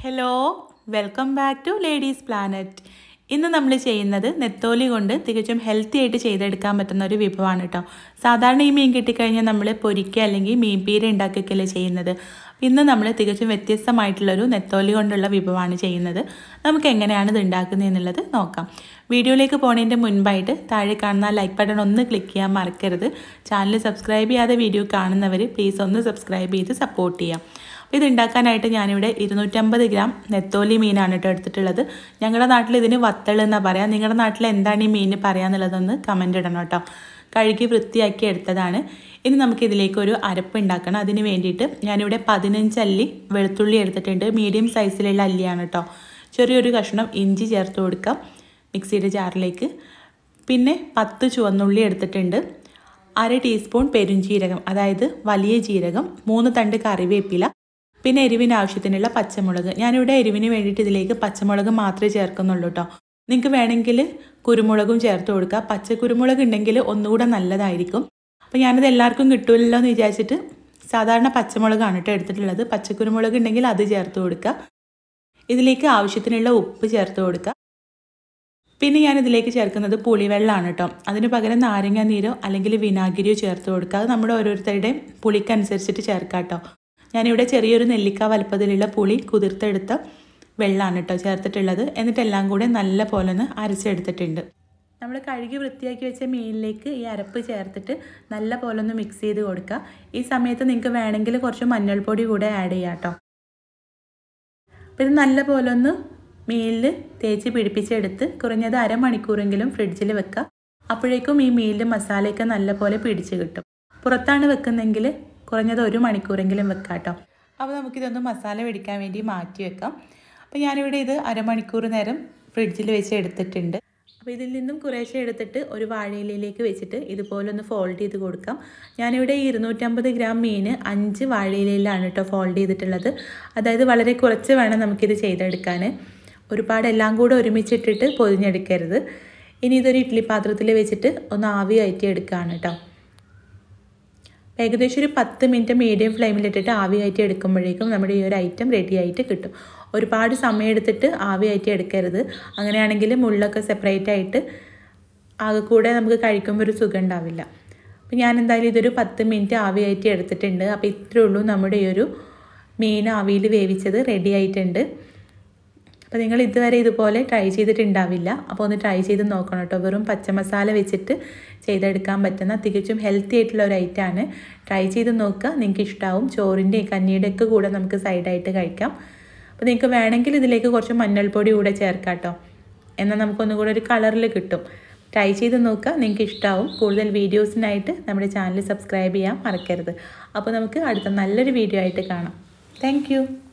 hello welcome back to ladies planet ഇന്ന് നമ്മൾ ചെയ്യുന്നത് നെത്തോലി കൊണ്ട് തികച്ചും ഹെൽത്തി ആയിട്ട് ചെയ്തെടുക്കാൻ പറ്റുന്ന ഒരു വിഭവമാണ് കേട്ടോ സാധാരണ ഈ മീൻ കിട്ടിക്കഴിഞ്ഞാൽ നമ്മൾ പൊരിക്കുക അല്ലെങ്കിൽ മീൻ പീര ഉണ്ടാക്കുകയൊക്കെയല്ലേ ചെയ്യുന്നത് ഇന്ന് നമ്മൾ തികച്ചും വ്യത്യസ്തമായിട്ടുള്ളൊരു നെത്തോലി കൊണ്ടുള്ള വിഭവമാണ് ചെയ്യുന്നത് നമുക്ക് എങ്ങനെയാണ് ഇത് ഉണ്ടാക്കുന്നത് എന്നുള്ളത് നോക്കാം വീഡിയോയിലേക്ക് പോണതിൻ്റെ മുൻപായിട്ട് താഴെ കാണുന്ന ലൈക്ക് ബട്ടൺ ഒന്ന് ക്ലിക്ക് ചെയ്യാൻ മറക്കരുത് ചാനൽ സബ്സ്ക്രൈബ് ചെയ്യാതെ വീഡിയോ കാണുന്നവർ പ്ലീസ് ഒന്ന് സബ്സ്ക്രൈബ് ചെയ്ത് സപ്പോർട്ട് ചെയ്യാം അപ്പോൾ ഇത് ഉണ്ടാക്കാനായിട്ട് ഞാനിവിടെ ഇരുന്നൂറ്റമ്പത് ഗ്രാം നെത്തോലി മീനാണ് കേട്ടോ എടുത്തിട്ടുള്ളത് ഞങ്ങളുടെ നാട്ടിൽ ഇതിന് വത്തൾ എന്നാണ് പറയാം നിങ്ങളുടെ നാട്ടിൽ എന്താണ് ഈ മീൻ പറയാന്നുള്ളതൊന്ന് കമൻ്റ് ഇടണം കേട്ടോ കഴുകി വൃത്തിയാക്കി എടുത്തതാണ് ഇനി നമുക്കിതിലേക്ക് ഒരു അരപ്പ് ഉണ്ടാക്കണം അതിന് വേണ്ടിയിട്ട് ഞാനിവിടെ പതിനഞ്ച് അല്ലി വെളുത്തുള്ളി എടുത്തിട്ടുണ്ട് മീഡിയം സൈസിലുള്ള അല്ലിയാണ് കേട്ടോ ചെറിയൊരു കഷ്ണം ഇഞ്ചി ചേർത്ത് കൊടുക്കാം മിക്സിയുടെ ജാറിലേക്ക് പിന്നെ പത്ത് ചുവന്നുള്ളി എടുത്തിട്ടുണ്ട് അര ടീസ്പൂൺ പെരുംജീരകം അതായത് വലിയ ജീരകം മൂന്ന് തണ്ട് കറിവേപ്പില പിന്നെ എരിവിന് ആവശ്യത്തിനുള്ള പച്ചമുളക് ഞാനിവിടെ എരിവിന് വേണ്ടിയിട്ട് ഇതിലേക്ക് പച്ചമുളക് മാത്രമേ ചേർക്കുന്നുള്ളൂ കേട്ടോ നിങ്ങൾക്ക് വേണമെങ്കിൽ കുരുമുളകും ചേർത്ത് കൊടുക്കുക പച്ച കുരുമുളക് ഉണ്ടെങ്കിൽ ഒന്നുകൂടെ നല്ലതായിരിക്കും അപ്പോൾ ഞാനിത് എല്ലാവർക്കും കിട്ടുമല്ലോ എന്ന് വിചാരിച്ചിട്ട് സാധാരണ പച്ചമുളകാണ് കേട്ടോ എടുത്തിട്ടുള്ളത് പച്ചക്കുരുമുളക് ഉണ്ടെങ്കിൽ അത് ചേർത്ത് കൊടുക്കുക ഇതിലേക്ക് ആവശ്യത്തിനുള്ള ഉപ്പ് ചേർത്ത് കൊടുക്കുക പിന്നെ ഞാൻ ഇതിലേക്ക് ചേർക്കുന്നത് പുളിവെള്ളമാണ് കേട്ടോ അതിന് പകരം നാരങ്ങ നീരോ അല്ലെങ്കിൽ വിനാഗിരിയോ ചേർത്ത് കൊടുക്കുക അത് നമ്മുടെ ഓരോരുത്തരുടെയും പുളിക്കനുസരിച്ചിട്ട് ചേർക്കാം കേട്ടോ ഞാനിവിടെ ചെറിയൊരു നെല്ലിക്ക വലുപ്പത്തിലുള്ള പുളി കുതിർത്തെടുത്ത വെള്ളമാണ് കേട്ടോ ചേർത്തിട്ടുള്ളത് എന്നിട്ട് എല്ലാം കൂടെ നല്ല പോലെ ഒന്ന് അരച്ചെടുത്തിട്ടുണ്ട് നമ്മൾ കഴുകി വൃത്തിയാക്കി വെച്ച മീനിലേക്ക് ഈ അരപ്പ് ചേർത്തിട്ട് നല്ല പോലെ ഒന്ന് മിക്സ് ചെയ്ത് കൊടുക്കുക ഈ സമയത്ത് നിങ്ങൾക്ക് വേണമെങ്കിൽ കുറച്ച് മഞ്ഞൾപ്പൊടി കൂടെ ആഡ് ചെയ്യാം കേട്ടോ അപ്പോൾ ഇത് നല്ല പോലെ ഒന്ന് മീനിൽ തേച്ച് പിടിപ്പിച്ചെടുത്ത് കുറഞ്ഞത് അരമണിക്കൂറെങ്കിലും ഫ്രിഡ്ജിൽ വെക്കുക അപ്പോഴേക്കും ഈ മീനിൽ മസാലയൊക്കെ നല്ലപോലെ പിടിച്ച് കിട്ടും പുറത്താണ് വെക്കുന്നതെങ്കിൽ കുറഞ്ഞത് ഒരു മണിക്കൂറെങ്കിലും വെക്കാം കേട്ടോ അപ്പോൾ നമുക്കിതൊന്ന് മസാല പിടിക്കാൻ വേണ്ടി മാറ്റി വെക്കാം അപ്പോൾ ഞാനിവിടെ ഇത് അരമണിക്കൂർ നേരം ഫ്രിഡ്ജിൽ വെച്ച് എടുത്തിട്ടുണ്ട് അപ്പോൾ ഇതിൽ നിന്നും കുറേശ്ശെ എടുത്തിട്ട് ഒരു വാഴയിലയിലേക്ക് വെച്ചിട്ട് ഇതുപോലെ ഒന്ന് ഫോൾഡ് ചെയ്ത് കൊടുക്കാം ഞാനിവിടെ ഇരുന്നൂറ്റമ്പത് ഗ്രാം മീൻ അഞ്ച് വാഴയിലയിലാണ് കേട്ടോ ഫോൾഡ് ചെയ്തിട്ടുള്ളത് അതായത് വളരെ കുറച്ച് വേണം നമുക്കിത് ചെയ്തെടുക്കാൻ ഒരുപാട് എല്ലാം കൂടെ ഒരുമിച്ചിട്ടിട്ട് പൊതിഞ്ഞെടുക്കരുത് ഇനി ഇതൊരു ഇഡ്ഡലി പാത്രത്തിൽ വെച്ചിട്ട് ഒന്ന് ആവി കയറ്റി എടുക്കുകയാണ് കേട്ടോ ഏകദേശം ഒരു പത്ത് മിനിറ്റ് മീഡിയം ഫ്ലെയിമിലിട്ടിട്ട് ആവി കയറ്റി എടുക്കുമ്പോഴേക്കും നമ്മുടെ ഈ ഒരു ഐറ്റം റെഡി ആയിട്ട് കിട്ടും ഒരുപാട് സമയം എടുത്തിട്ട് ആവി കയറ്റി എടുക്കരുത് അങ്ങനെയാണെങ്കിൽ മുള്ളൊക്കെ സെപ്പറേറ്റ് ആയിട്ട് ആകെ കൂടെ നമുക്ക് കഴിക്കുമ്പോൾ ഒരു സുഖം ഉണ്ടാവില്ല അപ്പോൾ ഞാൻ എന്തായാലും ഇതൊരു പത്ത് മിനിറ്റ് ആവി കയറ്റി എടുത്തിട്ടുണ്ട് അപ്പോൾ ഇത്രയേ ഉള്ളൂ നമ്മുടെ ഈ ഒരു മീൻ ആവിയിൽ വേവിച്ചത് റെഡി ആയിട്ടുണ്ട് അപ്പോൾ നിങ്ങൾ ഇതുവരെ ഇതുപോലെ ട്രൈ ചെയ്തിട്ടുണ്ടാവില്ല അപ്പോൾ ഒന്ന് ട്രൈ ചെയ്ത് നോക്കണം കേട്ടോ വെറും പച്ചമസാല വെച്ചിട്ട് ചെയ്തെടുക്കാൻ പറ്റുന്ന തികച്ചും ഹെൽത്തി ആയിട്ടുള്ള ഒരു ഐറ്റമാണ് ട്രൈ ചെയ്ത് നോക്കുക നിങ്ങൾക്ക് ഇഷ്ടമാവും ചോറിൻ്റെ കഞ്ഞിയുടെ ഒക്കെ കൂടെ നമുക്ക് സൈഡായിട്ട് കഴിക്കാം അപ്പോൾ നിങ്ങൾക്ക് വേണമെങ്കിൽ ഇതിലേക്ക് കുറച്ച് മഞ്ഞൾപ്പൊടി കൂടെ ചേർക്കാം കേട്ടോ എന്നാൽ നമുക്കൊന്നും കൂടെ ഒരു കളറിൽ കിട്ടും ട്രൈ ചെയ്ത് നോക്കുക നിങ്ങൾക്ക് ഇഷ്ടമാവും കൂടുതൽ വീഡിയോസിനായിട്ട് നമ്മുടെ ചാനൽ സബ്സ്ക്രൈബ് ചെയ്യാൻ മറക്കരുത് അപ്പോൾ നമുക്ക് അടുത്ത നല്ലൊരു വീഡിയോ ആയിട്ട് കാണാം താങ്ക്